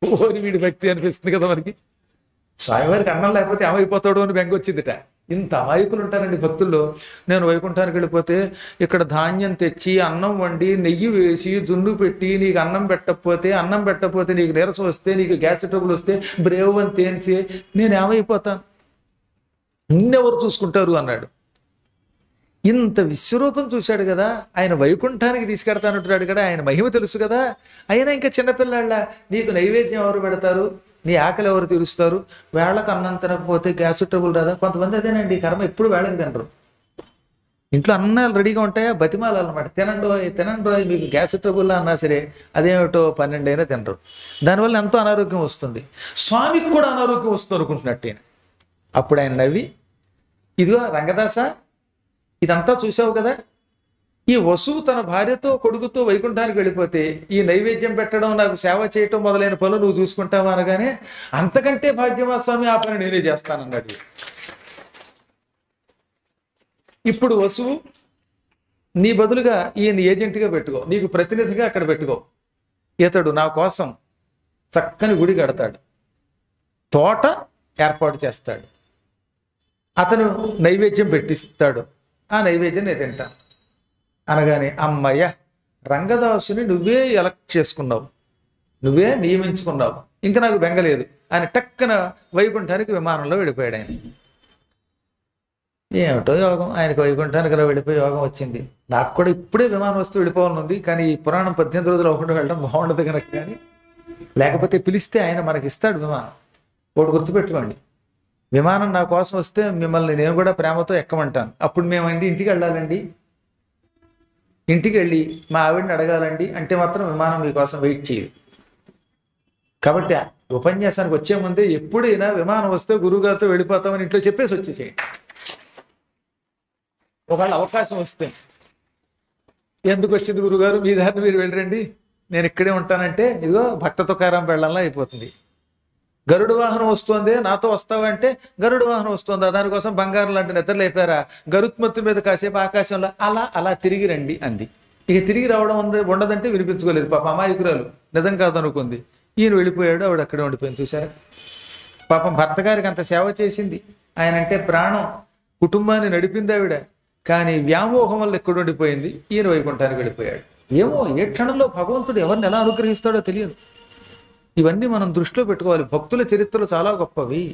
ఓరి వీడి భక్తి అనిపిస్తుంది కదా మనకి స్వామివారికి అన్నం లేకపోతే ఏమైపోతాడు అని బెంగ వచ్చిందిట ఇంత అమాయకులు ఉంటారండి భక్తుల్లో నేను వైకుంఠానికి వెళ్ళిపోతే ఇక్కడ ధాన్యం తెచ్చి అన్నం వండి నెయ్యి వేసి జున్ను పెట్టి నీకు అన్నం పెట్టకపోతే అన్నం పెట్టకపోతే నీకు నీరసం వస్తే నీకు గ్యాస్ ట్రబుల్ వస్తే బ్రేవ్ అని తేనిసి నేను ఏమైపోతాను నిన్నెవరు చూసుకుంటారు అన్నాడు ఇంత విశ్వరూపం చూశాడు కదా ఆయన వైకుంఠానికి తీసుకెడతానంటున్నాడు కదా ఆయన మహిమ తెలుసు కదా అయినా ఇంకా చిన్నపిల్లాళ్ళ నీకు నైవేద్యం ఎవరు పెడతారు నీ ఆకలి ఎవరు తీరుస్తారు వేళకు అన్నం తినకపోతే గ్యాస్ ట్రబుల్ రాదా కొంతమంది అదేనండి ఈ కర్మ ఎప్పుడు వేళకు తినరు ఇంట్లో అన్నాలు రెడీగా ఉంటాయా బతిమాలు అనమాట తినండి ఓయ్, తినండి ఓయ్, మీకు గ్యాస్ ట్రబుల్ అన్నా సరే అదేమిటో పన్నెండు అయినా తినరు దానివల్ల ఎంతో అనారోగ్యం వస్తుంది స్వామికి కూడా అనారోగ్యం వస్తుంది అనుకుంటున్నట్టు ఈయన. అప్పుడు ఆయన నవ్వి ఇదిగో రంగదాస ఇదంతా చూసావు కదా ఈ వసువు తన భార్యతో కొడుకుతో వైకుంఠానికి వెళ్ళిపోతే ఈ నైవేద్యం పెట్టడం నాకు సేవ చేయటం మొదలైన పనులు నువ్వు చూసుకుంటావా అనగానే అంతకంటే భాగ్యమా స్వామి ఆ పని నేనే చేస్తానన్నాడు ఇప్పుడు వసువు నీ బదులుగా ఈయన ఏజెంట్గా పెట్టుకో నీకు ప్రతినిధిగా అక్కడ పెట్టుకో ఇతడు నా కోసం చక్కని గుడి కడతాడు తోట ఏర్పాటు చేస్తాడు అతను నైవేద్యం పెట్టిస్తాడు ఆ నైవేద్యం నేను తింటాను అనగానే అమ్మయ్య రంగదాసుని నువ్వే ఎలక్ట్ చేసుకున్నావు నువ్వే నియమించుకున్నావు ఇంకా నాకు బెంగలేదు ఆయన టక్కన వైకుంఠానికి విమానంలో వెళ్ళిపోయాడు ఆయన ఏమిటో యోగం ఆయనకు వైకుంఠానికి అలా వెళ్ళిపోయి యోగం వచ్చింది నాకు కూడా ఇప్పుడే విమానం వస్తూ వెళ్ళిపోవాలని ఉంది కానీ ఈ పురాణం పద్దెనిమిది రోజులు అవ్వకుండా వెళ్ళడం బాగుండదు కనుక కానీ లేకపోతే పిలిస్తే ఆయన మనకి ఇస్తాడు విమానం ఒకటి గుర్తుపెట్టుకోండి విమానం నా కోసం వస్తే మిమ్మల్ని నేను కూడా ప్రేమతో ఎక్కమంటాను అప్పుడు మేమండి ఇంటికి వెళ్ళాలండి ఇంటికి వెళ్ళి మా ఆవిడని అడగాలండి అంటే మాత్రం విమానం మీకోసం వెయిట్ చేయదు కాబట్టి ఆ ఉపన్యాసానికి వచ్చే ముందే ఎప్పుడైనా విమానం వస్తే గురువుగారితో వెళ్ళిపోతామని ఇంట్లో చెప్పేసి వచ్చేసేయండి ఒకవేళ అవకాశం వస్తే ఎందుకు వచ్చింది గురుగారు మీ దారిని మీరు వెళ్ళరండి నేను ఇక్కడే ఉంటానంటే ఇదిగో భక్త తుకారం వెళ్ళాలా అయిపోతుంది గరుడు వాహనం వస్తుంది నాతో వస్తావంటే గరుడు వాహనం వస్తుందా దానికోసం బంగారం లాంటి నిద్రలు అయిపోయారా గరుత్మత్తు మీద కాసేపు ఆకాశంలో అలా అలా తిరిగి రండి అంది ఇక తిరిగి రావడం ఉంది ఉండదంటే వినిపించుకోలేదు పాప అమాయకురాలు నిజం కాదనుకుంది ఈయన వెళ్ళిపోయాడు ఆవిడ అక్కడే ఉండిపోయింది చూసారా పాపం భర్త గారికి అంత సేవ చేసింది ఆయన అంటే ప్రాణం కుటుంబాన్ని నడిపింది ఆవిడ కానీ వ్యామోహం వల్ల ఎక్కడ ఉండిపోయింది ఈయన వైకుంఠానికి వెళ్ళిపోయాడు ఏమో ఏ క్షణంలో భగవంతుడు ఎవరిని ఎలా అనుగ్రహిస్తాడో తెలియదు ఇవన్నీ మనం దృష్టిలో పెట్టుకోవాలి భక్తుల చరిత్రలు చాలా గొప్పవి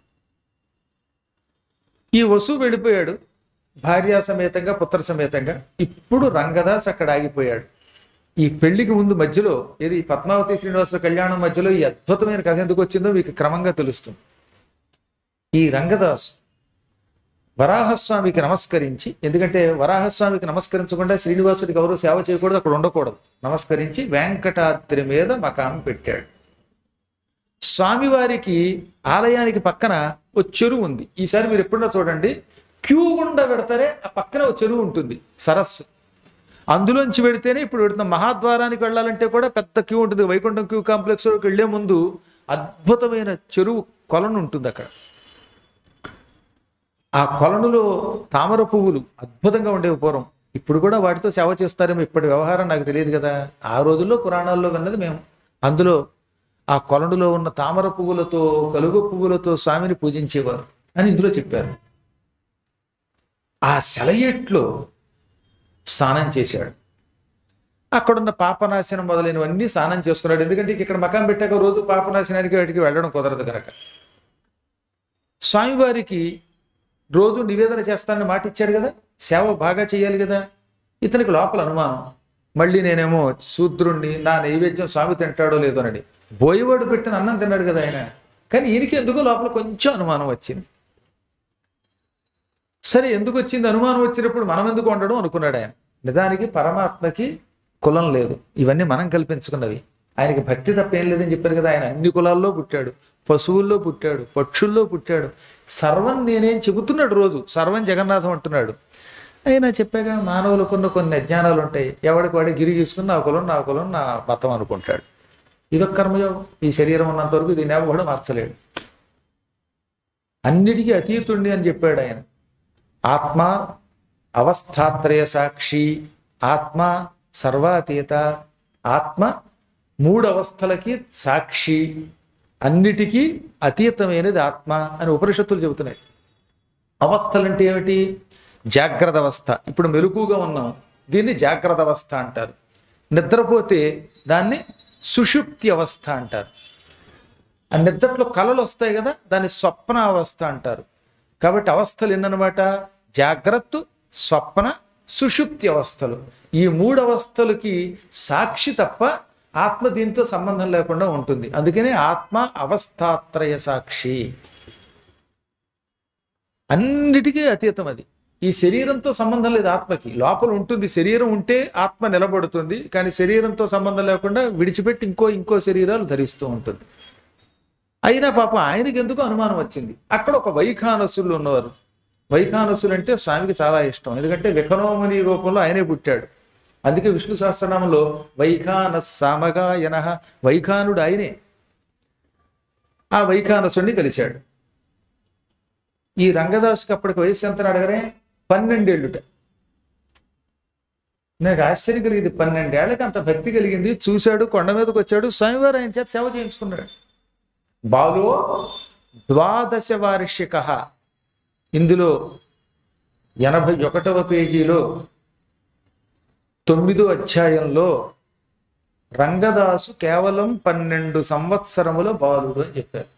ఈ వసువు వెళ్ళిపోయాడు భార్యా సమేతంగా పుత్ర సమేతంగా ఇప్పుడు రంగదాస్ అక్కడ ఆగిపోయాడు ఈ పెళ్లికి ముందు మధ్యలో ఏది పద్మావతి శ్రీనివాసుల కళ్యాణం మధ్యలో ఈ అద్భుతమైన కథ ఎందుకు వచ్చిందో మీకు క్రమంగా తెలుస్తుంది ఈ రంగదాస్ వరాహస్వామికి నమస్కరించి ఎందుకంటే వరాహస్వామికి నమస్కరించకుండా శ్రీనివాసుడికి ఎవరు సేవ చేయకూడదు అక్కడ ఉండకూడదు నమస్కరించి వెంకటాద్రి మీద మకాం పెట్టాడు స్వామివారికి ఆలయానికి పక్కన ఓ చెరువు ఉంది ఈసారి మీరు ఎప్పుడన్నా చూడండి క్యూ గుండా పెడతారే ఆ పక్కన ఓ చెరువు ఉంటుంది సరస్సు అందులోంచి వెడితేనే ఇప్పుడు వెడుతున్న మహాద్వారానికి వెళ్ళాలంటే కూడా పెద్ద క్యూ ఉంటుంది వైకుంఠం క్యూ కాంప్లెక్స్లోకి వెళ్లే ముందు అద్భుతమైన చెరువు కొలను ఉంటుంది అక్కడ ఆ కొలనులో తామర పువ్వులు అద్భుతంగా ఉండేవి పూర్వం ఇప్పుడు కూడా వాటితో సేవ చేస్తారేమో ఇప్పటి వ్యవహారం నాకు తెలియదు కదా ఆ రోజుల్లో పురాణాల్లో విన్నది మేము అందులో ఆ కొలనులో ఉన్న తామర పువ్వులతో కలుగు పువ్వులతో స్వామిని పూజించేవారు అని ఇందులో చెప్పారు ఆ సెలయేట్లో స్నానం చేశాడు అక్కడున్న పాపనాశనం మొదలైనవన్నీ స్నానం చేసుకున్నాడు ఎందుకంటే ఇక్కడ మకాం పెట్టాక రోజు పాపనాశనానికి వాటికి వెళ్ళడం కుదరదు కనుక స్వామివారికి రోజు నివేదన చేస్తానని మాట ఇచ్చాడు కదా సేవ బాగా చేయాలి కదా ఇతనికి లోపల అనుమానం మళ్ళీ నేనేమో శూద్రుణ్ణి నా నైవేద్యం స్వామి తింటాడో లేదో అని బోయవాడు పెట్టిన అన్నం తిన్నాడు కదా ఆయన కానీ ఈయనకి ఎందుకో లోపల కొంచెం అనుమానం వచ్చింది సరే ఎందుకు వచ్చింది అనుమానం వచ్చినప్పుడు మనం ఎందుకు ఉండడం అనుకున్నాడు ఆయన నిజానికి పరమాత్మకి కులం లేదు ఇవన్నీ మనం కల్పించుకున్నవి ఆయనకి భక్తి తప్ప ఏం లేదని చెప్పారు కదా ఆయన అన్ని కులాల్లో పుట్టాడు పశువుల్లో పుట్టాడు పక్షుల్లో పుట్టాడు సర్వం నేనేం చెబుతున్నాడు రోజు సర్వం జగన్నాథం అంటున్నాడు అయినా చెప్పాగా మానవులకున్న కొన్ని అజ్ఞానాలు ఉంటాయి ఎవడికి వాడి గిరి గీసుకుని నా కులం నా కులం నా మతం అనుకుంటాడు ఇదొక కర్మయోగం ఈ శరీరం ఉన్నంత వరకు దీన్ని ఎవరు కూడా మార్చలేడు అన్నిటికీ అతీతుణ్ణి అని చెప్పాడు ఆయన ఆత్మ అవస్థాత్రయ సాక్షి ఆత్మ సర్వాతీత ఆత్మ మూడు అవస్థలకి సాక్షి అన్నిటికీ అతీతమైనది ఆత్మ అని ఉపనిషత్తులు చెబుతున్నాయి అవస్థలు అంటే ఏమిటి జాగ్రత్త అవస్థ ఇప్పుడు మెలకుగా ఉన్నాం దీన్ని జాగ్రత్త అవస్థ అంటారు నిద్రపోతే దాన్ని సుషుప్తి అవస్థ అంటారు ఆ నిద్రలో కళలు వస్తాయి కదా దాన్ని స్వప్న అవస్థ అంటారు కాబట్టి అవస్థలు ఎన్నమాట జాగ్రత్త స్వప్న సుషుప్తి అవస్థలు ఈ మూడు అవస్థలకి సాక్షి తప్ప ఆత్మ దీంతో సంబంధం లేకుండా ఉంటుంది అందుకనే ఆత్మ అవస్థాత్రయ సాక్షి అన్నిటికీ అతీతం అది ఈ శరీరంతో సంబంధం లేదు ఆత్మకి లోపల ఉంటుంది శరీరం ఉంటే ఆత్మ నిలబడుతుంది కానీ శరీరంతో సంబంధం లేకుండా విడిచిపెట్టి ఇంకో ఇంకో శరీరాలు ధరిస్తూ ఉంటుంది అయినా పాపం ఆయనకి ఎందుకు అనుమానం వచ్చింది అక్కడ ఒక వైఖానసులు ఉన్నవారు వైఖానసులు అంటే స్వామికి చాలా ఇష్టం ఎందుకంటే విఖనోముని రూపంలో ఆయనే పుట్టాడు అందుకే విష్ణు సహస్రనామంలో వైఖాన సామగాయన వైఖానుడు ఆయనే ఆ వైఖానసుడిని కలిశాడు ఈ రంగదాసుకి అప్పటికి వయసు ఎంత అడగరే పన్నెండేళ్ళుట నాకు ఆశ్చర్యం కలిగింది పన్నెండేళ్లకి అంత భక్తి కలిగింది చూశాడు కొండ మీదకి వచ్చాడు స్వామివారు ఆయన చేత సేవ చేయించుకున్నాడు బాలో ద్వాదశ వార్షిక ఇందులో ఎనభై ఒకటవ పేజీలో తొమ్మిదో అధ్యాయంలో రంగదాసు కేవలం పన్నెండు సంవత్సరముల బాలుడు అని చెప్పారు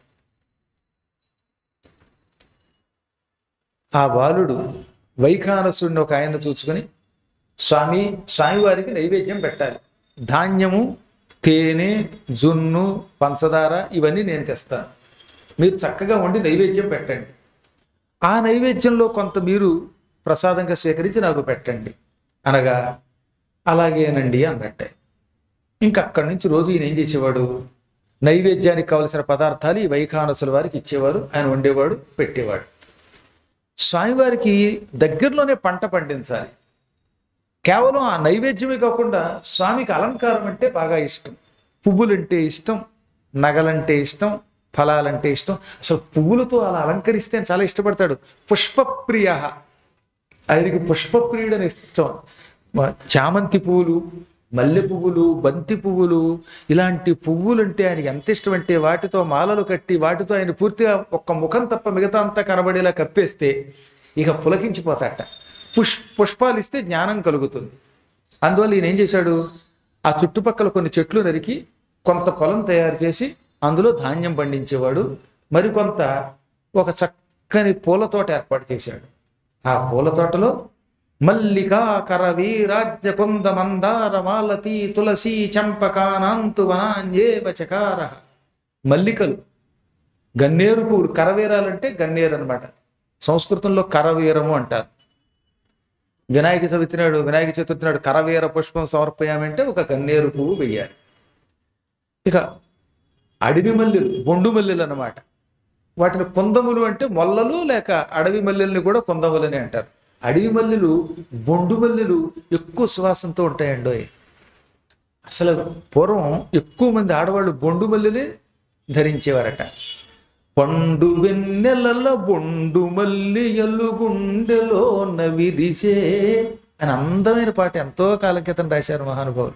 ఆ బాలుడు వైఖానసుడిని ఒక ఆయన చూసుకొని స్వామి స్వామివారికి నైవేద్యం పెట్టాలి ధాన్యము తేనె జున్ను పంచదార ఇవన్నీ నేను తెస్తాను మీరు చక్కగా వండి నైవేద్యం పెట్టండి ఆ నైవేద్యంలో కొంత మీరు ప్రసాదంగా సేకరించి నాకు పెట్టండి అనగా అలాగేనండి అన్నట్టే ఇంకా అక్కడి నుంచి రోజు ఈయన ఏం చేసేవాడు నైవేద్యానికి కావలసిన పదార్థాలు ఈ వైఖానసుల వారికి ఇచ్చేవారు ఆయన వండేవాడు పెట్టేవాడు స్వామివారికి దగ్గరలోనే పంట పండించాలి కేవలం ఆ నైవేద్యమే కాకుండా స్వామికి అలంకారం అంటే బాగా ఇష్టం పువ్వులంటే ఇష్టం నగలంటే ఇష్టం ఫలాలంటే ఇష్టం అసలు పువ్వులతో అలా అలంకరిస్తే ఆయన చాలా ఇష్టపడతాడు పుష్పప్రియ ఆయనకి పుష్పప్రియుడని ఇష్టం మ- చామంతి పువ్వులు మల్లె పువ్వులు బంతి పువ్వులు ఇలాంటి పువ్వులు అంటే ఆయనకి ఎంత ఇష్టం అంటే వాటితో మాలలు కట్టి వాటితో ఆయన పూర్తిగా ఒక్క ముఖం తప్ప మిగతా అంతా కనబడేలా కప్పేస్తే ఇక పులకించిపోతాట పుష్ పుష్పాలు ఇస్తే జ్ఞానం కలుగుతుంది అందువల్ల ఈయన ఏం చేశాడు ఆ చుట్టుపక్కల కొన్ని చెట్లు నరికి కొంత పొలం తయారు చేసి అందులో ధాన్యం పండించేవాడు మరికొంత ఒక చక్కని పూల తోట ఏర్పాటు చేశాడు ఆ పూల తోటలో మల్లికా కరవీరాజ్య కుంద మందార మాలతి తులసి చంపకానాంతు వనాంజేవ చకార మల్లికలు గన్నేరు పువ్వులు కరవీరాలంటే గన్నేరు అన్నమాట సంస్కృతంలో కరవీరము అంటారు వినాయక చవితి నాడు వినాయక చతుర్థి నాడు కరవీర పుష్పం సమర్పయామంటే ఒక గన్నేరు పువ్వు వెయ్యాలి ఇక అడవి మల్లెలు బొండు మల్లెలు అన్నమాట వాటిని కుందములు అంటే మొల్లలు లేక అడవి మల్లెల్ని కూడా కుందములని అంటారు అడవి మల్లెలు బొండు మల్లెలు ఎక్కువ సువాసనతో ఉంటాయండోయ్ అసలు పూర్వం ఎక్కువ మంది ఆడవాళ్ళు బొండు మల్లెలే ధరించేవారట పండు వెన్నెలల బొండు మల్లియలు గుండెలో నవిరిసే అని అందమైన పాట ఎంతో కాలం క్రితం రాశారు మహానుభావులు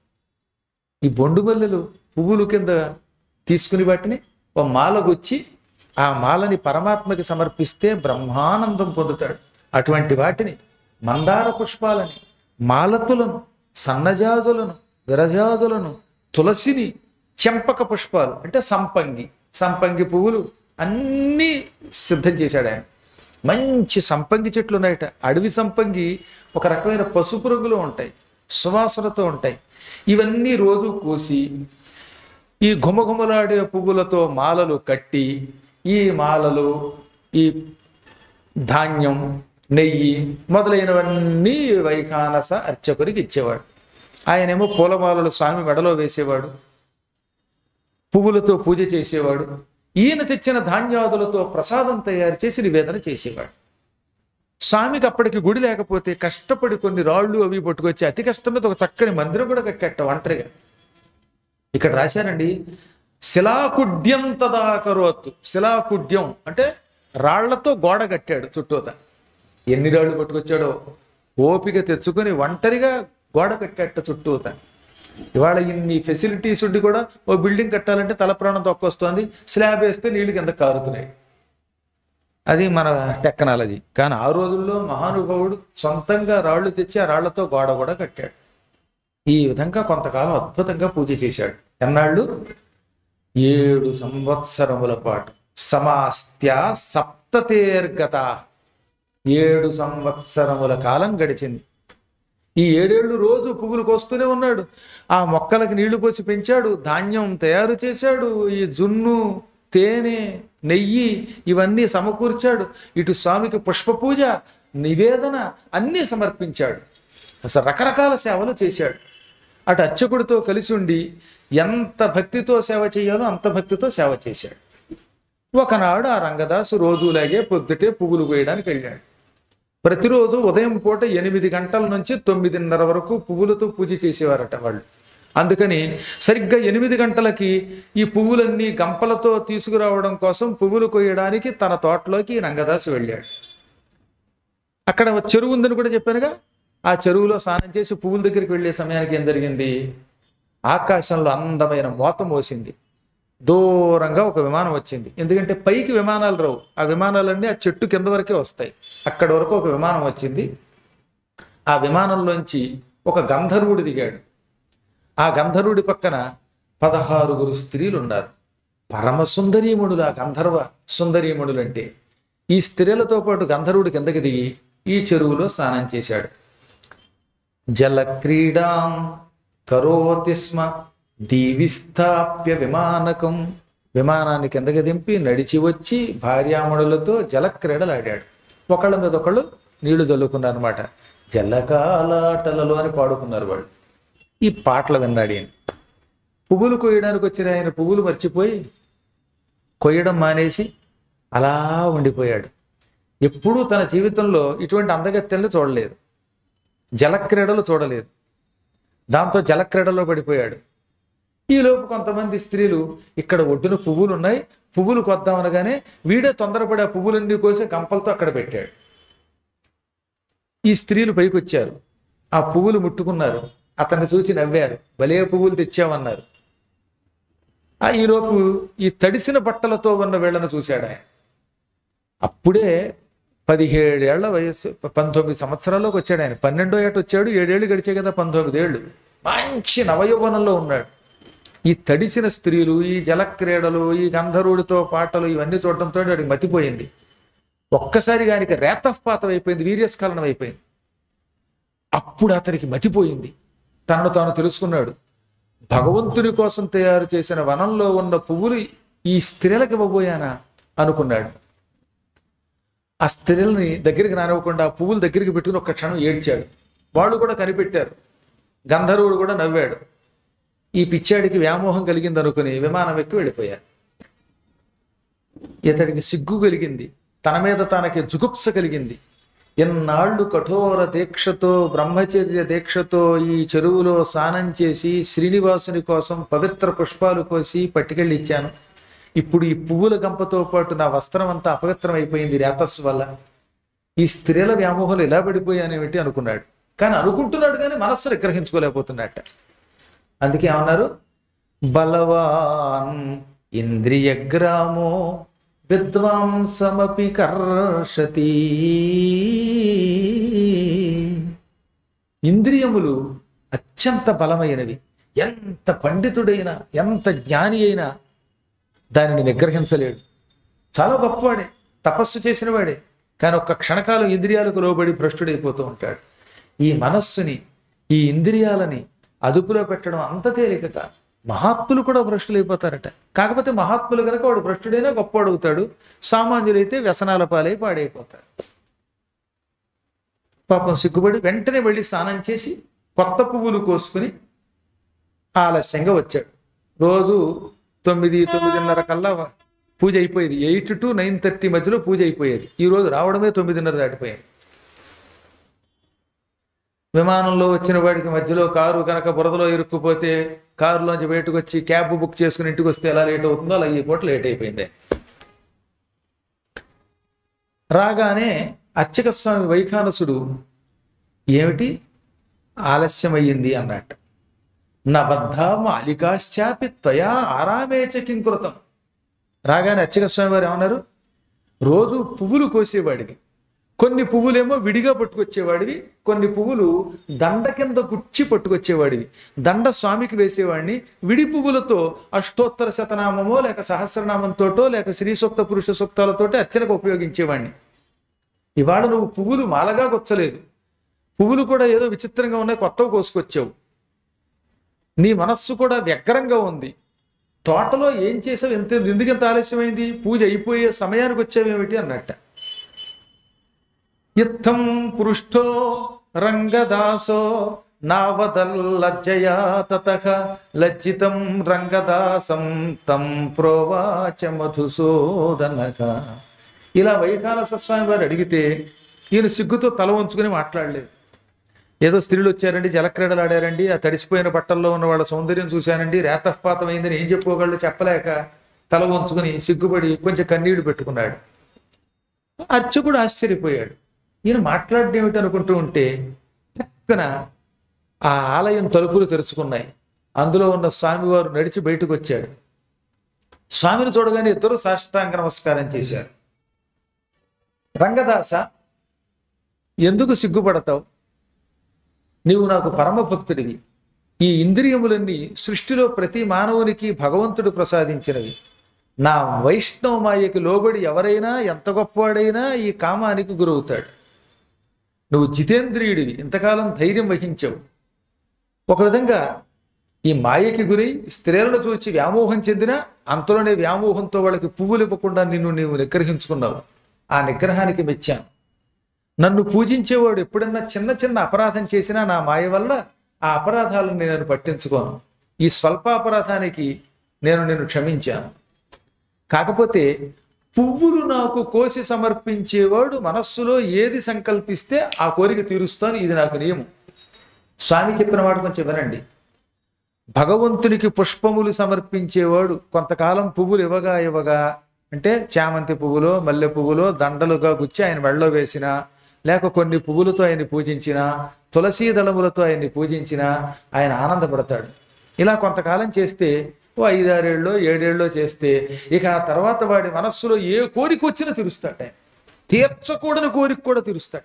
ఈ బొండు మల్లెలు పువ్వులు కింద తీసుకుని వాటిని ఒక మాలగొచ్చి ఆ మాలని పరమాత్మకి సమర్పిస్తే బ్రహ్మానందం పొందుతాడు అటువంటి వాటిని మందార పుష్పాలని మాలతులను సన్నజాజులను విరజాజులను తులసిని చెంపక పుష్పాలు అంటే సంపంగి సంపంగి పువ్వులు అన్నీ సిద్ధం చేశాడు ఆయన మంచి సంపంగి చెట్లు ఉన్నాయట అడవి సంపంగి ఒక రకమైన పసుపు రంగులో ఉంటాయి సువాసనతో ఉంటాయి ఇవన్నీ రోజు కోసి ఈ ఘుమఘుమలాడే పువ్వులతో మాలలు కట్టి ఈ మాలలు ఈ ధాన్యం నెయ్యి మొదలైనవన్నీ వైఖానస అర్చకునికి ఇచ్చేవాడు ఆయనేమో పూలమాలలు స్వామి మెడలో వేసేవాడు పువ్వులతో పూజ చేసేవాడు ఈయన తెచ్చిన ధాన్యాదులతో ప్రసాదం తయారు చేసి నివేదన చేసేవాడు స్వామికి అప్పటికి గుడి లేకపోతే కష్టపడి కొన్ని రాళ్ళు అవి పట్టుకొచ్చి అతి కష్టం మీద ఒక చక్కని మందిరం కూడా కట్టేట ఒంటరిగా ఇక్కడ రాశారండి శిలాకుడ్యం తదాకరోత్ శిలాకుడ్యం అంటే రాళ్లతో గోడ కట్టాడు చుట్టూత ఎన్ని రాళ్ళు పట్టుకొచ్చాడో ఓపిక తెచ్చుకొని ఒంటరిగా గోడ కట్టాట చుట్టూత ఇవాళ ఇన్ని ఫెసిలిటీస్ ఉండి కూడా ఓ బిల్డింగ్ కట్టాలంటే తల ప్రాణం తొక్కొస్తోంది స్లాబ్ వేస్తే నీళ్లు కింద కారుతున్నాయి అది మన టెక్నాలజీ కానీ ఆ రోజుల్లో మహానుభావుడు సొంతంగా రాళ్ళు తెచ్చి ఆ రాళ్లతో గోడ కూడా కట్టాడు ఈ విధంగా కొంతకాలం అద్భుతంగా పూజ చేశాడు ఎన్నాళ్ళు ఏడు సంవత్సరముల పాటు సమాస్త్య సప్తతీర్గత ఏడు సంవత్సరముల కాలం గడిచింది ఈ ఏడేళ్లు రోజు పువ్వులు కోస్తూనే ఉన్నాడు ఆ మొక్కలకి నీళ్లు పోసి పెంచాడు ధాన్యం తయారు చేశాడు ఈ జున్ను తేనె నెయ్యి ఇవన్నీ సమకూర్చాడు ఇటు స్వామికి పుష్ప పూజ నివేదన అన్నీ సమర్పించాడు అసలు రకరకాల సేవలు చేశాడు అటు అర్చకుడితో కలిసి ఉండి ఎంత భక్తితో సేవ చేయాలో అంత భక్తితో సేవ చేశాడు ఒకనాడు ఆ రంగదాసు రోజులాగే పొద్దుటే పువ్వులు కోయడానికి వెళ్ళాడు ప్రతిరోజు ఉదయం పూట ఎనిమిది గంటల నుంచి తొమ్మిదిన్నర వరకు పువ్వులతో పూజ చేసేవారట వాళ్ళు అందుకని సరిగ్గా ఎనిమిది గంటలకి ఈ పువ్వులన్నీ గంపలతో తీసుకురావడం కోసం పువ్వులు కొయ్యడానికి తన తోటలోకి రంగదాసు వెళ్ళాడు అక్కడ ఒక చెరువు ఉందని కూడా చెప్పానుగా ఆ చెరువులో స్నానం చేసి పువ్వుల దగ్గరికి వెళ్ళే సమయానికి ఏం జరిగింది ఆకాశంలో అందమైన మోత మోసింది దూరంగా ఒక విమానం వచ్చింది ఎందుకంటే పైకి విమానాలు రావు ఆ విమానాలన్నీ ఆ చెట్టు కింద వరకే వస్తాయి అక్కడి వరకు ఒక విమానం వచ్చింది ఆ విమానంలోంచి ఒక గంధర్వుడు దిగాడు ఆ గంధర్వుడి పక్కన పదహారుగురు స్త్రీలు ఉన్నారు పరమ సుందరీమణులు ఆ గంధర్వ సుందరీమణులు అంటే ఈ స్త్రీలతో పాటు గంధర్వుడి కిందకి దిగి ఈ చెరువులో స్నానం చేశాడు జల క్రీడాం కరోతి స్మ దీవిస్థాప్య విమానకం విమానాన్ని కిందకి దింపి నడిచి వచ్చి భార్యామణులతో జలక్రీడలు ఆడాడు ఒకళ్ళ మీద ఒకళ్ళు నీళ్లు చల్లుకున్నారు అనమాట జలకాలాటలలో అని పాడుకున్నారు వాళ్ళు ఈ పాటలు విన్నాడు ఈయన పువ్వులు కొయ్యడానికి వచ్చిన ఆయన పువ్వులు మర్చిపోయి కొయ్యడం మానేసి అలా ఉండిపోయాడు ఎప్పుడూ తన జీవితంలో ఇటువంటి అందగత్తెల్ని చూడలేదు జలక్రీడలు చూడలేదు దాంతో జలక్రీడలో పడిపోయాడు ఈలోపు కొంతమంది స్త్రీలు ఇక్కడ ఒడ్డున పువ్వులు ఉన్నాయి పువ్వులు కొద్దాం అనగానే వీడే తొందరపడి ఆ పువ్వులన్నీ కోసి గంపలతో అక్కడ పెట్టాడు ఈ స్త్రీలు పైకి వచ్చారు ఆ పువ్వులు ముట్టుకున్నారు అతన్ని చూసి నవ్వారు భలే పువ్వులు తెచ్చామన్నారు ఆ ఈలోపు ఈ తడిసిన బట్టలతో ఉన్న వీళ్ళను చూశాడు ఆయన అప్పుడే పదిహేడేళ్ల వయస్సు పంతొమ్మిది సంవత్సరాల్లోకి వచ్చాడు ఆయన పన్నెండో ఏట వచ్చాడు ఏడేళ్ళు గడిచే కదా పంతొమ్మిది ఏళ్ళు మంచి నవయౌవనంలో ఉన్నాడు ఈ తడిసిన స్త్రీలు ఈ జలక్రీడలు ఈ గంధర్వుడితో పాటలు ఇవన్నీ చూడటంతో వాడికి మతిపోయింది ఒక్కసారిగా ఆయనకి రేతఫ్పాతం అయిపోయింది వీర్యస్ఖలనం అయిపోయింది అప్పుడు అతనికి మతిపోయింది తనను తాను తెలుసుకున్నాడు భగవంతుని కోసం తయారు చేసిన వనంలో ఉన్న పువ్వులు ఈ స్త్రీలకు ఇవ్వబోయానా అనుకున్నాడు ఆ స్త్రీలని దగ్గరికి రానివ్వకుండా ఆ పువ్వుల దగ్గరికి పెట్టుకుని ఒక్క క్షణం ఏడ్చాడు వాళ్ళు కూడా కనిపెట్టారు గంధర్వుడు కూడా నవ్వాడు ఈ పిచ్చాడికి వ్యామోహం కలిగింది అనుకుని విమానం ఎక్కి వెళ్ళిపోయారు ఇతడికి సిగ్గు కలిగింది తన మీద తనకి జుగుప్స కలిగింది ఎన్నాళ్ళు కఠోర దీక్షతో బ్రహ్మచర్య దీక్షతో ఈ చెరువులో స్నానం చేసి శ్రీనివాసుని కోసం పవిత్ర పుష్పాలు కోసి పట్టుకెళ్ళి ఇచ్చాను ఇప్పుడు ఈ పువ్వుల గంపతో పాటు నా వస్త్రం అంతా అపవిత్రం అయిపోయింది రేతస్సు వల్ల ఈ స్త్రీల వ్యామోహాలు ఎలా పడిపోయానేమిటి అనుకున్నాడు కానీ అనుకుంటున్నాడు కానీ మనస్సు నిగ్రహించుకోలేకపోతున్నట్ట అందుకే ఏమన్నారు బలవాన్ ఇంద్రియగ్రామో విద్వాంసమపి కర్షతి ఇంద్రియములు అత్యంత బలమైనవి ఎంత పండితుడైనా ఎంత జ్ఞాని అయినా దానిని నిగ్రహించలేడు చాలా గొప్పవాడే తపస్సు చేసిన వాడే కానీ ఒక్క క్షణకాలం ఇంద్రియాలకు లోబడి భ్రష్టుడైపోతూ ఉంటాడు ఈ మనస్సుని ఈ ఇంద్రియాలని అదుపులో పెట్టడం అంత తేలిక కాదు మహాత్ములు కూడా భ్రష్టులైపోతారట కాకపోతే మహాత్ములు కనుక వాడు భ్రష్టుడైనా గొప్పవాడు అవుతాడు సామాన్యులైతే వ్యసనాల పాలై పాడైపోతాడు పాపం సిగ్గుపడి వెంటనే వెళ్ళి స్నానం చేసి కొత్త పువ్వులు కోసుకుని ఆలస్యంగా వచ్చాడు రోజు తొమ్మిది తొమ్మిదిన్నర కల్లా పూజ అయిపోయేది ఎయిట్ టు నైన్ థర్టీ మధ్యలో పూజ అయిపోయేది ఈ రోజు రావడమే తొమ్మిదిన్నర దాటిపోయింది విమానంలో వచ్చిన వాడికి మధ్యలో కారు కనుక బురదలో ఇరుక్కుపోతే కారులోంచి బయటకు వచ్చి క్యాబ్ బుక్ చేసుకుని ఇంటికి వస్తే ఎలా లేట్ అవుతుందో అలా ఈ పూట లేట్ అయిపోయింది రాగానే అర్చక స్వామి వైఖానసుడు ఏమిటి ఆలస్యం అయ్యింది అన్నట్టు నబద్ధ మాలికాశ్చాపి త్వయా ఆరామేచ కింకృతం రాగానే అచ్చగ స్వామి వారు ఏమన్నారు రోజు పువ్వులు కోసేవాడివి కొన్ని పువ్వులేమో విడిగా పట్టుకొచ్చేవాడివి కొన్ని పువ్వులు దండ కింద గుచ్చి పట్టుకొచ్చేవాడివి దండ స్వామికి వేసేవాడిని విడి పువ్వులతో అష్టోత్తర శతనామమో లేక సహస్రనామంతోటో లేక శ్రీ సూక్త పురుష సూక్తాలతోటి అర్చనకు ఉపయోగించేవాడిని ఇవాళ నువ్వు పువ్వులు మాలగా గొచ్చలేదు పువ్వులు కూడా ఏదో విచిత్రంగా ఉన్నాయి కొత్తవి కోసుకొచ్చావు నీ మనస్సు కూడా వ్యగ్రంగా ఉంది తోటలో ఏం చేసావు ఎంత ఎందుకు ఎంత ఆలస్యమైంది పూజ అయిపోయే సమయానికి వచ్చావేమిటి అన్నట్ట ఇత్తం పృష్టో రంగదాసో నావదల్లజ్జయా తతః లజ్జితం రంగదాసం తం ప్రోవాచ మధుసూదనగా ఇలా వైకాలస స్వామి వారు అడిగితే ఈయన సిగ్గుతో తల వంచుకుని మాట్లాడలేదు ఏదో స్త్రీలు వచ్చారండి జలక్రీడలు ఆడారండి ఆ తడిసిపోయిన బట్టల్లో ఉన్న వాళ్ళ సౌందర్యం చూశానండి రేతపాతం అయిందని ఏం చెప్పుకోగలడు చెప్పలేక తల వంచుకుని సిగ్గుపడి కొంచెం కన్నీళ్లు పెట్టుకున్నాడు అర్చకుడు ఆశ్చర్యపోయాడు ఈయన మాట్లాడడం ఏమిటి అనుకుంటూ ఉంటే పక్కన ఆ ఆలయం తలుపులు తెరుచుకున్నాయి అందులో ఉన్న స్వామివారు నడిచి బయటకు వచ్చాడు స్వామిని చూడగానే ఇద్దరు సాష్టాంగ నమస్కారం చేశారు రంగదాస ఎందుకు సిగ్గుపడతావు నీవు నాకు పరమ భక్తుడివి ఈ ఇంద్రియములన్నీ సృష్టిలో ప్రతి మానవునికి భగవంతుడు ప్రసాదించినవి నా వైష్ణవ మాయకి లోబడి ఎవరైనా ఎంత గొప్పవాడైనా ఈ కామానికి గురవుతాడు నువ్వు జితేంద్రియుడివి ఇంతకాలం ధైర్యం వహించావు ఒక విధంగా ఈ మాయకి గురై స్త్రీలను చూచి వ్యామోహం చెందినా అంతలోనే వ్యామోహంతో వాళ్ళకి పువ్వులు ఇవ్వకుండా నిన్ను నీవు నిగ్రహించుకున్నావు ఆ నిగ్రహానికి మెచ్చాను నన్ను పూజించేవాడు ఎప్పుడన్నా చిన్న చిన్న అపరాధం చేసినా నా మాయ వల్ల ఆ అపరాధాలను నేను పట్టించుకోను ఈ స్వల్ప అపరాధానికి నేను నిన్ను క్షమించాను కాకపోతే పువ్వులు నాకు కోసి సమర్పించేవాడు మనస్సులో ఏది సంకల్పిస్తే ఆ కోరిక తీరుస్తాను ఇది నాకు నియమం స్వామి చెప్పిన మాట కొంచెం వినండి భగవంతునికి పుష్పములు సమర్పించేవాడు కొంతకాలం పువ్వులు ఇవ్వగా ఇవ్వగా అంటే చామంతి పువ్వులో మల్లె పువ్వులో దండలుగా గుచ్చి ఆయన మెళ్ళలో వేసిన లేక కొన్ని పువ్వులతో ఆయన్ని పూజించిన తులసీ దళములతో ఆయన్ని పూజించిన ఆయన ఆనందపడతాడు ఇలా కొంతకాలం చేస్తే ఓ ఐదారేళ్ళలో ఏడేళ్ళలో చేస్తే ఇక ఆ తర్వాత వాడి మనస్సులో ఏ కోరిక వచ్చినా తీరుస్తాట ఆయన. తీర్చకూడని కోరిక కూడా తీరుస్తాట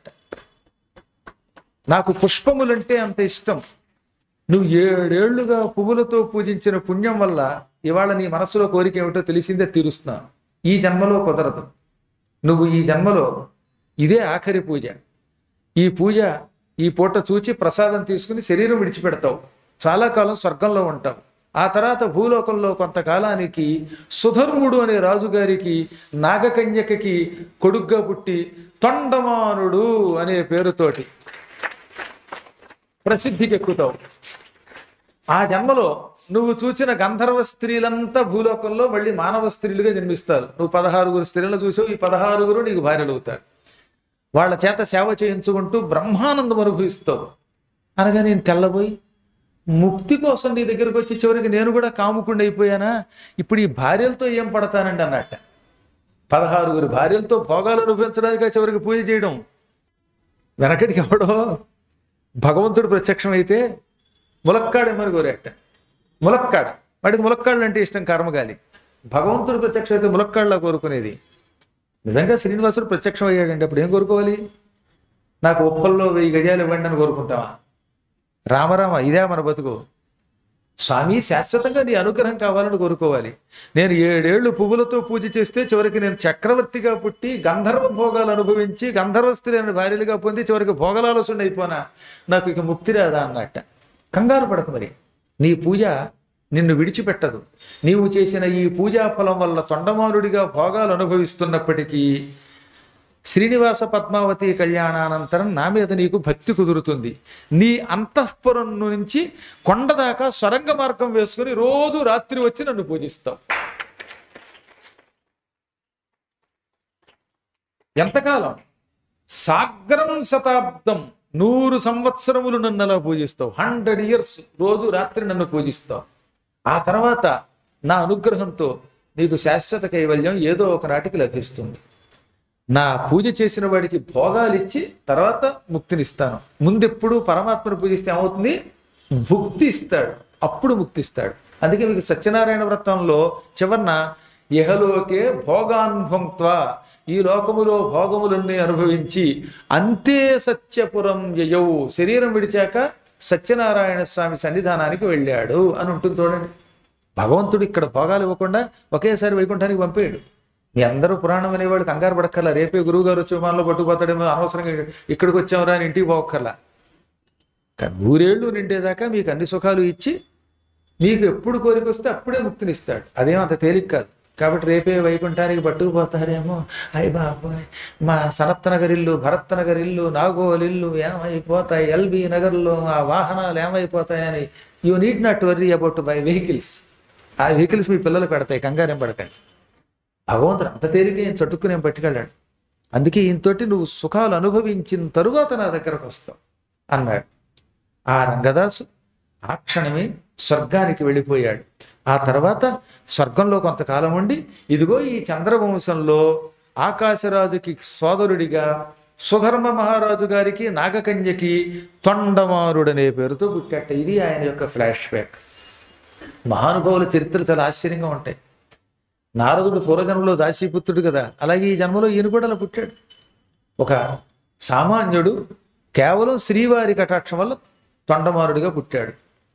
నాకు పుష్పములంటే అంత ఇష్టం నువ్వు ఏడేళ్లుగా పువ్వులతో పూజించిన పుణ్యం వల్ల ఇవాళ నీ మనసులో కోరిక ఏమిటో తెలిసిందే తీరుస్తున్నాను ఈ జన్మలో కుదరదు నువ్వు ఈ జన్మలో ఇదే ఆఖరి పూజ ఈ పూజ ఈ పూట చూచి ప్రసాదం తీసుకుని శరీరం విడిచిపెడతావు చాలా కాలం స్వర్గంలో ఉంటావు ఆ తర్వాత భూలోకంలో కొంతకాలానికి సుధర్ముడు అనే రాజుగారికి నాగకన్యకకి కొడుగ్గా పుట్టి తొండమానుడు అనే పేరుతోటి ప్రసిద్ధికి ఎక్కుతావు ఆ జన్మలో నువ్వు చూసిన గంధర్వ స్త్రీలంతా భూలోకంలో మళ్ళీ మానవ స్త్రీలుగా జన్మిస్తారు నువ్వు పదహారుగురు స్త్రీలను చూసావు ఈ పదహారుగురు నీకు భార్యలు అవుతారు వాళ్ళ చేత సేవ చేయించుకుంటూ బ్రహ్మానందం అనుభవిస్తావు అనగా నేను తెల్లబోయి ముక్తి కోసం నీ దగ్గరకు వచ్చి చివరికి నేను కూడా కాముకుండా అయిపోయానా ఇప్పుడు ఈ భార్యలతో ఏం పడతానండి అన్నట్ట పదహారుగురు భార్యలతో భోగాలు అనుభవించడానికి చివరికి పూజ చేయడం వెనకటికి ఎవడో భగవంతుడు ప్రత్యక్షమైతే ములక్కాడేమని కోరేట ములక్కాడ వాడికి ములక్కాళ్ళు అంటే ఇష్టం కర్మగాలి భగవంతుడు ప్రత్యక్షమైతే ములక్కాళ్ళ కోరుకునేది నిజంగా శ్రీనివాసుడు ప్రత్యక్షం అయ్యాడంటే అప్పుడు ఏం కోరుకోవాలి నాకు ఉప్పల్లో వెయ్యి గజాలు ఇవ్వండి అని కోరుకుంటావా రామరామ ఇదే మన బతుకు స్వామి శాశ్వతంగా నీ అనుగ్రహం కావాలని కోరుకోవాలి నేను ఏడేళ్లు పువ్వులతో పూజ చేస్తే చివరికి నేను చక్రవర్తిగా పుట్టి గంధర్వ భోగాలు అనుభవించి గంధర్వ స్త్రీలను భార్యలుగా పొంది చివరికి భోగలాలసుండి అయిపోనా నాకు ఇక ముక్తి రాదా అన్నట్ట కంగారు పడక మరి నీ పూజ నిన్ను విడిచిపెట్టదు నీవు చేసిన ఈ పూజా ఫలం వల్ల తొండమానుడిగా భోగాలు అనుభవిస్తున్నప్పటికీ శ్రీనివాస పద్మావతి కళ్యాణానంతరం నా మీద నీకు భక్తి కుదురుతుంది నీ అంతఃపురం నుంచి కొండ దాకా సొరంగ మార్గం వేసుకుని రోజు రాత్రి వచ్చి నన్ను పూజిస్తావు ఎంతకాలం సాగ్రం శతాబ్దం నూరు సంవత్సరములు నన్ను అలా పూజిస్తావు హండ్రెడ్ ఇయర్స్ రోజు రాత్రి నన్ను పూజిస్తావు ఆ తర్వాత నా అనుగ్రహంతో నీకు శాశ్వత కైవల్యం ఏదో ఒక నాటికి లభిస్తుంది నా పూజ చేసిన వాడికి భోగాలు ఇచ్చి తర్వాత ముక్తినిస్తాను ముందెప్పుడు పరమాత్మను పూజిస్తే ఏమవుతుంది భుక్తి ఇస్తాడు అప్పుడు ముక్తిస్తాడు అందుకే మీకు సత్యనారాయణ వ్రతంలో చివరన ఇహలోకే భోగాన్ భుంక్త్వ ఈ లోకములో భోగములన్నీ అనుభవించి అంతే సత్యపురం యయౌ శరీరం విడిచాక సత్యనారాయణ స్వామి సన్నిధానానికి వెళ్ళాడు అని ఉంటుంది చూడండి భగవంతుడు ఇక్కడ భోగాలు ఇవ్వకుండా ఒకేసారి వైకుంఠానికి పంపేయడు మీ అందరూ పురాణం అనేవాడు కంగారు పడక్కర్లా రేపే గురువు గారు వచ్చి విమానంలో పట్టుకుపోతాడేమో అనవసరంగా ఇక్కడికి వచ్చామరా అని ఇంటికి పోక్కర్లా కానీ నూరేళ్లు నిండేదాకా మీకు అన్ని సుఖాలు ఇచ్చి మీకు ఎప్పుడు కోరిక వస్తే అప్పుడే ముక్తినిస్తాడు అదేం అంత తేలిక కాదు కాబట్టి రేపే వైకుంఠానికి పట్టుకుపోతారేమో అయ్య బాబాయ్ మా సనత్ నగర్ ఇల్లు భరత్ నగర్ ఇల్లు నాగోల్ ఇల్లు ఏమైపోతాయి ఎల్బీ నగర్లో ఆ వాహనాలు ఏమైపోతాయని you need not worry about by vehicles ఆ వెహికల్స్ మీ పిల్లలు పెడతాయి కంగారేం పడకండి భగవంతుడు అంత తేలిక ఏం చట్టుకుని ఏం పట్టుకెళ్ళాడు అందుకే ఈయనతోటి నువ్వు సుఖాలు అనుభవించిన తరువాత నా దగ్గరకు వస్తావు అన్నాడు ఆ రంగదాసు ఆ క్షణమే స్వర్గానికి వెళ్ళిపోయాడు ఆ తర్వాత స్వర్గంలో కొంతకాలం ఉండి ఇదిగో ఈ చంద్రవంశంలో ఆకాశరాజుకి సోదరుడిగా సుధర్మ మహారాజు గారికి నాగకన్యకి తొండమారుడనే పేరుతో పుట్టట ఇది ఆయన యొక్క ఫ్లాష్ బ్యాక్ మహానుభావుల చరిత్రలు చాలా ఆశ్చర్యంగా ఉంటాయి నారదుడు పూర్వజన్మలో దాసీపుత్రుడు కదా అలాగే ఈ జన్మలో ఈయన కూడా అలా పుట్టాడు ఒక సామాన్యుడు కేవలం శ్రీవారి కటాక్షం వల్ల తొండమారుడిగా పుట్టాడు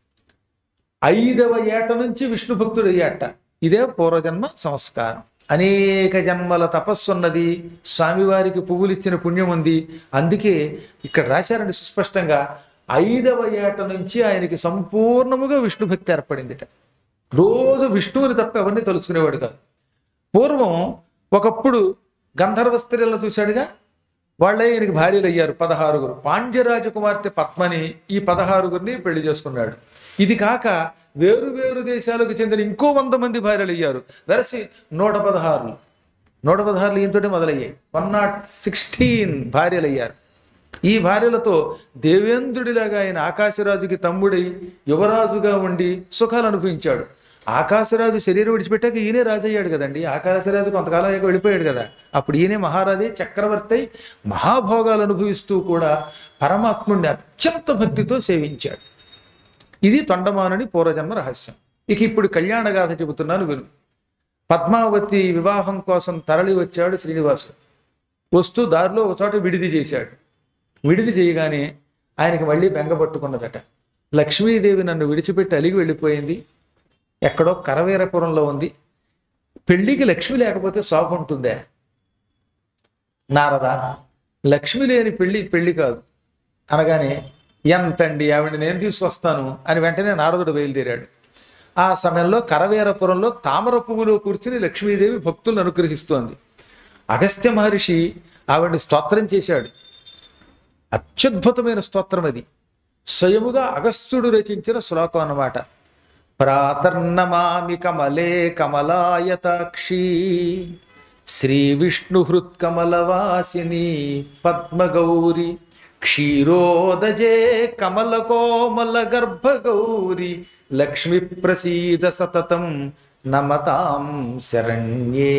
ఐదవ ఏట నుంచి విష్ణు భక్తుడు అయ్యాట ఇదే పూర్వజన్మ సంస్కారం అనేక జన్మల తపస్సున్నది స్వామివారికి పువ్వులు ఇచ్చిన పుణ్యం ఉంది అందుకే ఇక్కడ రాశారండి సుస్పష్టంగా ఐదవ ఏట నుంచి ఆయనకి సంపూర్ణముగా విష్ణు భక్తి ఏర్పడిందిట రోజు విష్ణువుని తప్ప ఎవరిని తలుచుకునేవాడు కాదు పూర్వం ఒకప్పుడు గంధర్వ స్త్రీలను చూశాడుగా వాళ్ళే ఈయనకి భార్యలు అయ్యారు పదహారుగురు పాండ్యరాజ కుమార్తె పద్మని ఈ పదహారుగురిని పెళ్లి చేసుకున్నాడు ఇది కాక వేరు వేరు దేశాలకు చెందిన ఇంకో వంద మంది భార్యలు అయ్యారు వెరసి నూట పదహారులు నూట పదహారులు ఈయనతోటే మొదలయ్యాయి వన్ నాట్ సిక్స్టీన్ భార్యలు అయ్యారు ఈ భార్యలతో దేవేంద్రుడిలాగా ఆయన ఆకాశరాజుకి తమ్ముడై యువరాజుగా ఉండి సుఖాలు అనుభవించాడు ఆకాశరాజు శరీరం విడిచిపెట్టాక ఈయనే రాజు అయ్యాడు కదండి ఆకాశరాజు కొంతకాలం అయ్యాక వెళ్ళిపోయాడు కదా అప్పుడు ఈయనే మహారాజే చక్రవర్తి అయి మహాభోగాలు అనుభవిస్తూ కూడా పరమాత్ముడిని అత్యంత భక్తితో సేవించాడు ఇది తొండమానుని పూర్వజన్మ రహస్యం ఇక ఇప్పుడు కళ్యాణగాథ చెబుతున్నాను విను పద్మావతి వివాహం కోసం తరలి వచ్చాడు శ్రీనివాసుడు వస్తూ దారిలో ఒక చోట విడిది చేశాడు విడిది చేయగానే ఆయనకి మళ్ళీ బెంగ పట్టుకున్నదట లక్ష్మీదేవి నన్ను విడిచిపెట్టి అలిగి వెళ్ళిపోయింది ఎక్కడో కరవీరపురంలో ఉంది పెళ్లికి లక్ష్మి లేకపోతే శోభ ఉంటుందే నారదా లక్ష్మి లేని పెళ్లి పెళ్లి కాదు అనగానే ఎంతండి ఆవిడ నేను తీసుకొస్తాను అని వెంటనే నారదుడు బయలుదేరాడు ఆ సమయంలో కరవీరపురంలో తామర పువ్వులో కూర్చుని లక్ష్మీదేవి భక్తులను అనుగ్రహిస్తోంది అగస్త్య మహర్షి ఆవిడ్ని స్తోత్రం చేశాడు అత్యద్భుతమైన స్తోత్రం అది స్వయముగా అగస్త్యుడు రచించిన శ్లోకం అన్నమాట ప్రాతర్నమామి కమలే కమలాయతాక్షి శ్రీ విష్ణుహృత్కమలవాసిని పద్మగౌరి క్షీరోదజే కమల కోమల గర్భగౌరి లక్ష్మి ప్రసీద సతతం నమతాం శరణ్యే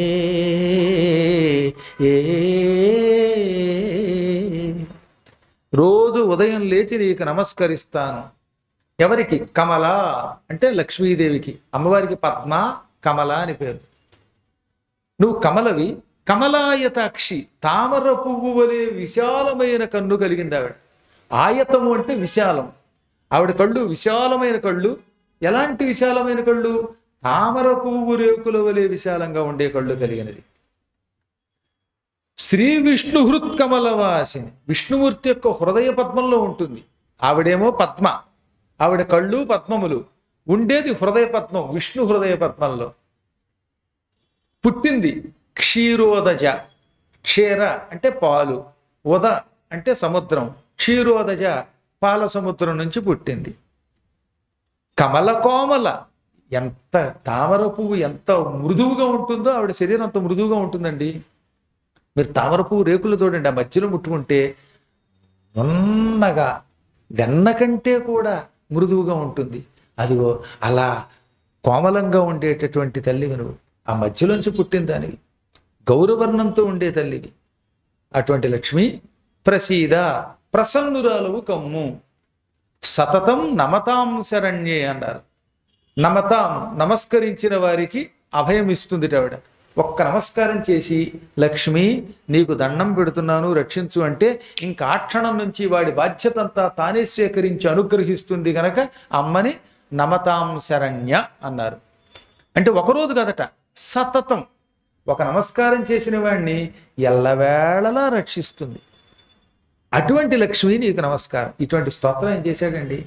ఏ రోజు ఉదయం లేచి నీకు నమస్కరిస్తాను ఎవరికి కమల అంటే లక్ష్మీదేవికి అమ్మవారికి పద్మ కమల అని పేరు నువ్వు కమలవి కమలాయతాక్షి తామర పువ్వు వలె విశాలమైన కన్ను కలిగింది ఆవిడ ఆయతము అంటే విశాలం ఆవిడ కళ్ళు విశాలమైన కళ్ళు ఎలాంటి విశాలమైన కళ్ళు తామర పువ్వు రేకుల వలె విశాలంగా ఉండే కళ్ళు కలిగినది శ్రీ విష్ణు హృత్కమలవాసిని విష్ణుమూర్తి యొక్క హృదయ పద్మంలో ఉంటుంది ఆవిడేమో పద్మ ఆవిడ కళ్ళు పద్మములు ఉండేది హృదయ పద్మం విష్ణు హృదయ పద్మంలో పుట్టింది క్షీరోదజ క్షీర అంటే పాలు ఉద అంటే సముద్రం క్షీరోదజ పాల సముద్రం నుంచి పుట్టింది కమల కోమల ఎంత తామర పువ్వు ఎంత మృదువుగా ఉంటుందో ఆవిడ శరీరం అంత మృదువుగా ఉంటుందండి మీరు తామర పువ్వు రేకులు చూడండి ఆ మధ్యలో ముట్టుకుంటే నున్నగా వెన్న కంటే కూడా మృదువుగా ఉంటుంది అదిగో అలా కోమలంగా ఉండేటటువంటి తల్లివి నువ్వు ఆ మధ్యలోంచి పుట్టిన దానివి గౌరవర్ణంతో ఉండే తల్లివి అటువంటి లక్ష్మి ప్రసీద ప్రసన్నురాలవు కమ్ము సతతం నమతాం శరణ్యే అన్నారు నమతాం నమస్కరించిన వారికి అభయం ఇస్తుంది ఆవిడ ఒక్క నమస్కారం చేసి లక్ష్మి నీకు దండం పెడుతున్నాను రక్షించు అంటే ఇంకా ఆ క్షణం నుంచి వాడి బాధ్యత అంతా తానే స్వీకరించి అనుగ్రహిస్తుంది గనక అమ్మని నమతాం శరణ్య అన్నారు అంటే ఒకరోజు కదట సతతం ఒక నమస్కారం చేసిన వాడిని ఎల్లవేళలా రక్షిస్తుంది అటువంటి లక్ష్మి నీకు నమస్కారం ఇటువంటి స్తోత్రం ఏం చేశాడండి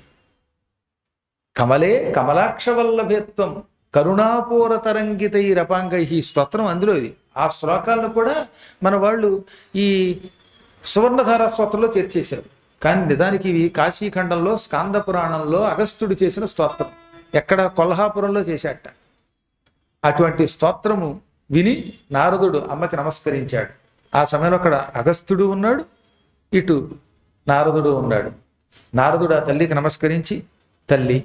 కమలే కమలాక్షవల్లభేత్వం కరుణాపూర తరంగితై రపాంగై ఈ స్తోత్రం అందులో ఇది ఆ శ్లోకాలను కూడా మన వాళ్ళు ఈ సువర్ణధార స్తోత్రంలో చేర్చేశారు కానీ నిజానికి ఇవి కాశీఖండంలో స్కాంద పురాణంలో అగస్త్యుడు చేసిన స్తోత్రం ఎక్కడ కొల్హాపురంలో చేశాట అటువంటి స్తోత్రము విని నారదుడు అమ్మకి నమస్కరించాడు ఆ సమయంలో అక్కడ అగస్త్యుడు ఉన్నాడు ఇటు నారదుడు ఉన్నాడు నారదుడు ఆ తల్లికి నమస్కరించి తల్లి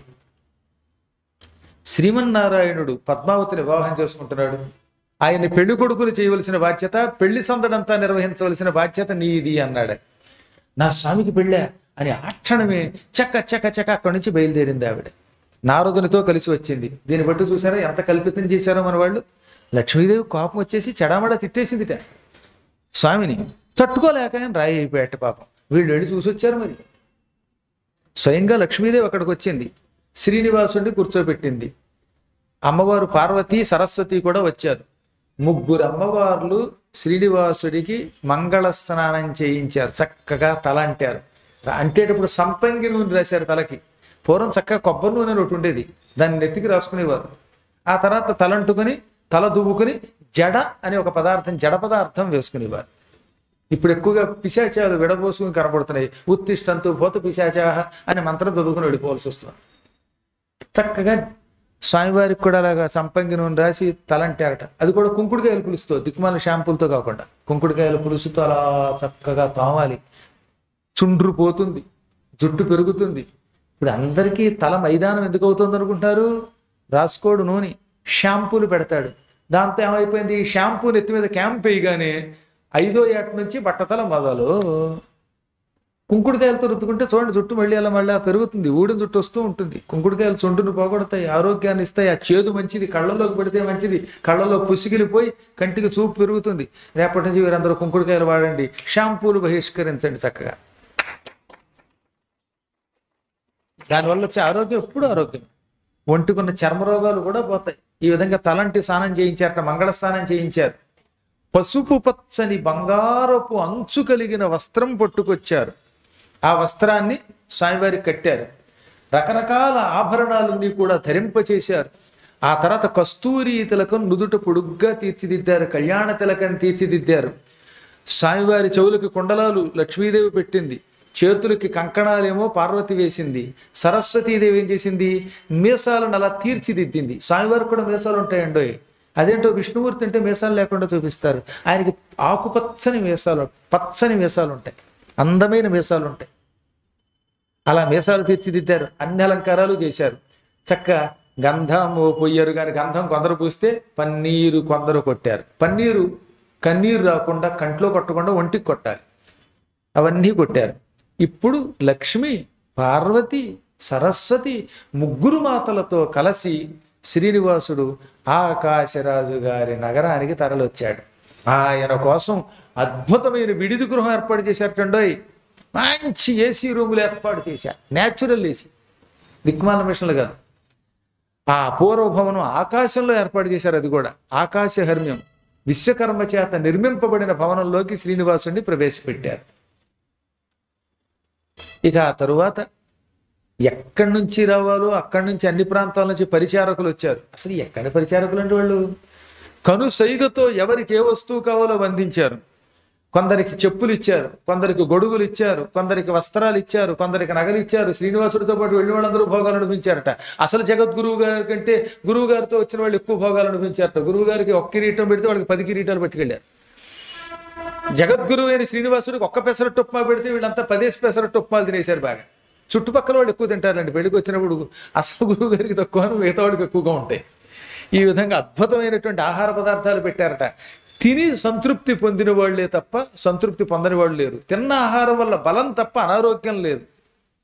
శ్రీమన్నారాయణుడు పద్మావతిని వివాహం చేసుకుంటున్నాడు ఆయన పెళ్లి కొడుకులు చేయవలసిన బాధ్యత పెళ్లి సందడంతా నిర్వహించవలసిన బాధ్యత నీది అన్నాడు నా స్వామికి పెళ్ళా అని ఆ క్షణమే చక్క చక్క చక్క అక్కడి నుంచి బయలుదేరింది ఆవిడ నారదునితో కలిసి వచ్చింది దీన్ని బట్టి చూసారా ఎంత కల్పితం చేశారో మన వాళ్ళు లక్ష్మీదేవి కోపం వచ్చేసి చెడామడా తిట్టేసిందిట స్వామిని తట్టుకోలేక ఆయన రాయి అయిపోయాట పాపం వీళ్ళు వెళ్ళి చూసి వచ్చారు మరి స్వయంగా లక్ష్మీదేవి అక్కడికి వచ్చింది శ్రీనివాసుడిని కూర్చోబెట్టింది అమ్మవారు పార్వతి సరస్వతి కూడా వచ్చారు ముగ్గురు అమ్మవార్లు శ్రీనివాసుడికి మంగళ స్నానం చేయించారు చక్కగా తల అంటారు అంటేటప్పుడు సంపంగి నూనె రాశారు తలకి పూర్వం చక్కగా కొబ్బరి నూనె ఒకటి ఉండేది దాన్ని నెత్తికి రాసుకునేవారు ఆ తర్వాత తలంటుకొని తల దువ్వుకుని జడ అనే ఒక పదార్థం జడ పదార్థం వేసుకునేవారు ఇప్పుడు ఎక్కువగా పిశాచాలు విడబోసుకుని కనబడుతున్నాయి ఉత్తిష్టంతు పోత పిశాచాహ అనే మంత్రం చదువుకుని వెళ్ళిపోవాల్సి వస్తుంది చక్కగా స్వామివారికి కూడా అలాగా సంపంగి నూనె రాసి తలంటారట అది కూడా కుంకుడుకాయల పులుసుతో దిక్కుమాల షాంపూలతో కాకుండా కుంకుడుకాయల పులుసుతో అలా చక్కగా తోమాలి చుండ్రు పోతుంది జుట్టు పెరుగుతుంది ఇప్పుడు అందరికీ తల మైదానం ఎందుకు అవుతుంది అనుకుంటారు రాసుకోడు నూనె షాంపూలు పెడతాడు దాంతో ఏమైపోయింది ఈ షాంపూ నెత్తి మీద క్యాంప్ వేయగానే ఐదో ఏట నుంచి బట్టతల మొదలు కుంకుడుకాయలతో రుద్దుకుంటే చూడండి జుట్టు మళ్ళీ అలా మళ్ళీ పెరుగుతుంది ఊడిన జుట్టు వస్తూ ఉంటుంది కుంకుడుకాయలు చుండును పోగొడతాయి ఆరోగ్యాన్ని ఇస్తాయి ఆ చేదు మంచిది కళ్ళలోకి పెడితే మంచిది కళ్ళలో పుసిగిలిపోయి కంటికి చూపు పెరుగుతుంది రేపటి నుంచి వీరందరూ కుంకుడుకాయలు వాడండి షాంపూలు బహిష్కరించండి చక్కగా దానివల్ల వచ్చే ఆరోగ్యం ఎప్పుడు ఆరోగ్యం ఒంటికున్న చర్మ రోగాలు కూడా పోతాయి ఈ విధంగా తలంటి స్నానం చేయించారట మంగళ స్నానం చేయించారు పసుపు పచ్చని బంగారపు అంచు కలిగిన వస్త్రం పట్టుకొచ్చారు ఆ వస్త్రాన్ని స్వామివారికి కట్టారు రకరకాల ఆభరణాలన్నీ కూడా ధరింపచేశారు ఆ తర్వాత కస్తూరి తిలకం నుదుట పొడుగ్గా తీర్చిదిద్దారు కళ్యాణ తిలకం తీర్చిదిద్దారు స్వామివారి చెవులకి కుండలాలు లక్ష్మీదేవి పెట్టింది చేతులకి కంకణాలేమో పార్వతి వేసింది సరస్వతీదేవి ఏం చేసింది మీసాలను అలా తీర్చిదిద్దింది స్వామివారికి కూడా మీసాలు ఉంటాయండోయ్ అదేంటో విష్ణుమూర్తి అంటే మీసాలు లేకుండా చూపిస్తారు ఆయనకి ఆకుపచ్చని మీసాలు పచ్చని మీసాలు ఉంటాయి అందమైన మీసాలు ఉంటాయి అలా మీసాలు తీర్చిదిద్దారు అన్ని అలంకారాలు చేశారు చక్క గంధము పొయ్యారు కానీ గంధం కొందరు పూస్తే పన్నీరు కొందరు కొట్టారు పన్నీరు కన్నీరు రాకుండా కంట్లో కొట్టకుండా ఒంటికి కొట్టాలి అవన్నీ కొట్టారు ఇప్పుడు లక్ష్మి పార్వతి సరస్వతి ముగ్గురు మాతలతో కలిసి శ్రీనివాసుడు ఆకాశరాజు గారి నగరానికి తరలొచ్చాడు ఆయన కోసం అద్భుతమైన విడిది గృహం ఏర్పాటు చేశారటండోయ్ మంచి ఏసీ రూములు ఏర్పాటు చేశారు న్యాచురల్ ఏసీ దిక్మాల మిషన్లు కాదు ఆ పూర్వభవనం ఆకాశంలో ఏర్పాటు చేశారు అది కూడా ఆకాశహర్మ్యం విశ్వకర్మ చేత నిర్మింపబడిన భవనంలోకి శ్రీనివాసుడిని ప్రవేశపెట్టారు ఇక ఆ తరువాత ఎక్కడి నుంచి రావాలో అక్కడి నుంచి అన్ని ప్రాంతాల నుంచి పరిచారకులు వచ్చారు అసలు ఎక్కడ పరిచారకులు అంటే వాళ్ళు కను సైగతో ఎవరికి ఏ వస్తువు కావాలో వందించారు కొందరికి చెప్పులు ఇచ్చారు కొందరికి గొడుగులు ఇచ్చారు కొందరికి వస్త్రాలు ఇచ్చారు కొందరికి నగలు ఇచ్చారు శ్రీనివాసుడితో పాటు వెళ్ళిన వాళ్ళందరూ భోగాలు అనిపించారట అసలు జగద్గురువు గారి కంటే గురువు గారితో వచ్చిన వాళ్ళు ఎక్కువ భోగాలు అనిపించారట గురువు గారికి ఒక్క కిరీటం పెడితే వాళ్ళకి పది కిరీటాలు పట్టుకెళ్ళారు జగద్గురువు అయిన శ్రీనివాసుడికి ఒక్క పెసరట్టు ఉప్మా పెడితే వీళ్ళంతా పదేసి పెసరట్టు ఉప్మాలు తినేశారు బాగా చుట్టుపక్కల వాళ్ళు ఎక్కువ తింటారండి పెళ్లికి వచ్చినప్పుడు అసలు గురువు గారికి తక్కువ మిగతా వాడికి ఎక్కువగా ఉంటాయి ఈ విధంగా అద్భుతమైనటువంటి ఆహార పదార్థాలు పెట్టారట తిని సంతృప్తి పొందిన వాళ్ళే తప్ప సంతృప్తి పొందని వాళ్ళు లేరు తిన్న ఆహారం వల్ల బలం తప్ప అనారోగ్యం లేదు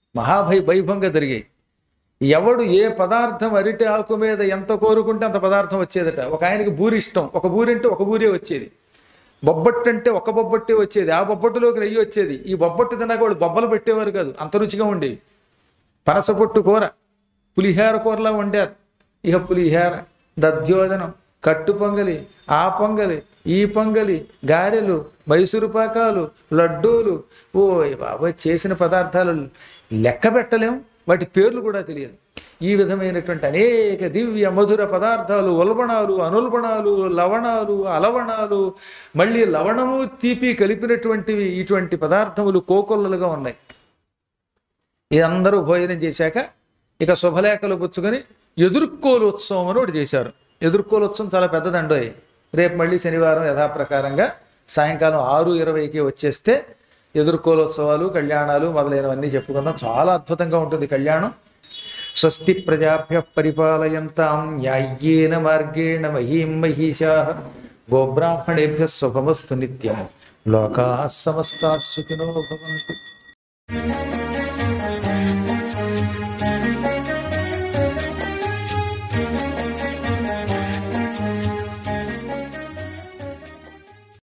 మహాభై వైభవంగా జరిగాయి ఎవడు ఏ పదార్థం అరిటి ఆకు మీద ఎంత కోరుకుంటే అంత పదార్థం వచ్చేదట ఒక ఆయనకి బూరి ఇష్టం ఒక బూరి అంటే ఒక బూరే వచ్చేది బొబ్బట్టు అంటే ఒక బొబ్బట్టే వచ్చేది ఆ బొబ్బట్టులోకి నెయ్యి వచ్చేది ఈ బొబ్బట్టు తిన్నాక వాడు బొబ్బలు పెట్టేవారు కాదు అంత రుచిగా ఉండేవి పనసపొట్టు కూర పులిహేర కూరలా వండారు ఇక పులిహేర దధ్యోదనం కట్టు పొంగలి ఆ పొంగలి ఈ పొంగలి గారెలు మైసూరు పాకాలు లడ్డూలు ఓ బాబోయ్ చేసిన పదార్థాలు లెక్క పెట్టలేం వాటి పేర్లు కూడా తెలియదు ఈ విధమైనటువంటి అనేక దివ్య మధుర పదార్థాలు ఉల్బణాలు అనుల్బణాలు లవణాలు అలవణాలు మళ్ళీ లవణము తీపి కలిపినటువంటివి ఇటువంటి పదార్థములు కోకొల్లలుగా ఉన్నాయి ఇదందరూ భోజనం చేశాక ఇక శుభలేఖలు పుచ్చుకొని ఎదుర్కోలు ఉత్సవం అని ఒకటి చేశారు ఎదుర్కోలు ఉత్సవం చాలా పెద్దదండోయ్ రేపు మళ్ళీ శనివారం యథాప్రకారంగా సాయంకాలం ఆరు ఇరవైకి వచ్చేస్తే ఎదుర్కోలోత్సవాలు కళ్యాణాలు మొదలైనవన్నీ చెప్పుకుందాం చాలా అద్భుతంగా ఉంటుంది కళ్యాణం స్వస్తి ప్రజాభ్య పరిపాలయంతాం న్యాయ్యేన మార్గేణ మహీం మహీషా గోబ్రాహ్మణేభ్య శుభమస్తు నిత్యం లోకా సమస్తా సుఖినో భవంతు